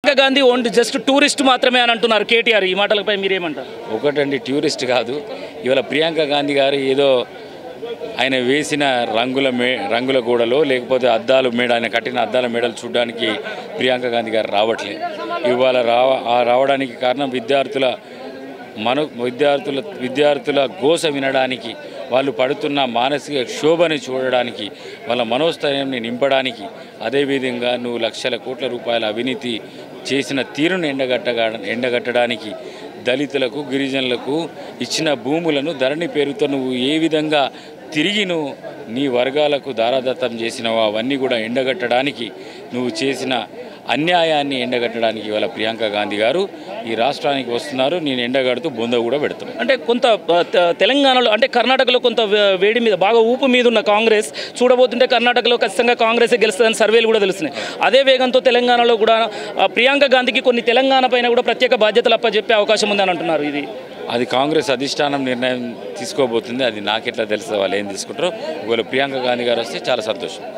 Priyanka Gandhi only just tourist మాత్రమే అని అంటున్నారు కేటీఆర్ ఈ మాటలపై మీరేమంటారు ఒకటండి టూరిస్ట్ కాదు ఇవాళ ప్రియాంక గాంధీ గారు ఏదో ఆయన వేసిన రంగుల మే రంగుల గోడలో లేకపోతే అద్దాలు మేడ ఆయన కట్టిన అద్దాల మేడలు చూడడానికి ప్రియాంక గాంధీ గారు రావట్లేదు ఇవాళ రావ ఆ రావడానికి కారణం విద్యార్థుల మన విద్యార్థుల విద్యార్థుల గోస వినడానికి వాళ్ళు పడుతున్న మానసిక క్షోభని చూడడానికి వాళ్ళ మనోస్థైర్యాన్ని నింపడానికి అదేవిధంగా నువ్వు లక్షల కోట్ల రూపాయల అవినీతి చేసిన తీరును ఎండగట్టగా ఎండగట్టడానికి దళితులకు గిరిజనులకు ఇచ్చిన భూములను ధరణి పేరుతో నువ్వు ఏ విధంగా తిరిగి నువ్వు నీ వర్గాలకు దారాదత్తం చేసినవో అవన్నీ కూడా ఎండగట్టడానికి నువ్వు చేసిన అన్యాయాన్ని ఎండగట్టడానికి ఇవాళ ప్రియాంక గాంధీ గారు ఈ రాష్ట్రానికి వస్తున్నారు నేను ఎండగడుతూ బొంద కూడా పెడుతున్నాను అంటే కొంత ఆ, తె- తెలంగాణలో అంటే కర్ణాటకలో కొంత వే- వేడి మీద బాగా ఊపు మీద ఉన్న కాంగ్రెస్ చూడబోతుంటే కర్ణాటకలో ఖచ్చితంగా కాంగ్రెస్ గెలుస్తుందని సర్వేలు కూడా తెలుస్తున్నాయి అదే వేగంతో తెలంగాణలో కూడా ఆ, ప్రియాంక గాంధీకి కొన్ని తెలంగాణ పైన కూడా ప్రత్యేక బాధ్యతలు అప్పచెప్పే అవకాశం ఉందని అంటున్నారు ఇది అది కాంగ్రెస్ అధిష్టానం నిర్ణయం తీసుకోబోతుంది అది నాకెట్లా తెలుస్తుంది వాళ్ళు ఏం తీసుకుంటారో ఒకవేళ ప్రియాంక గాంధీ గారు వస్తే చాలా సంతోషం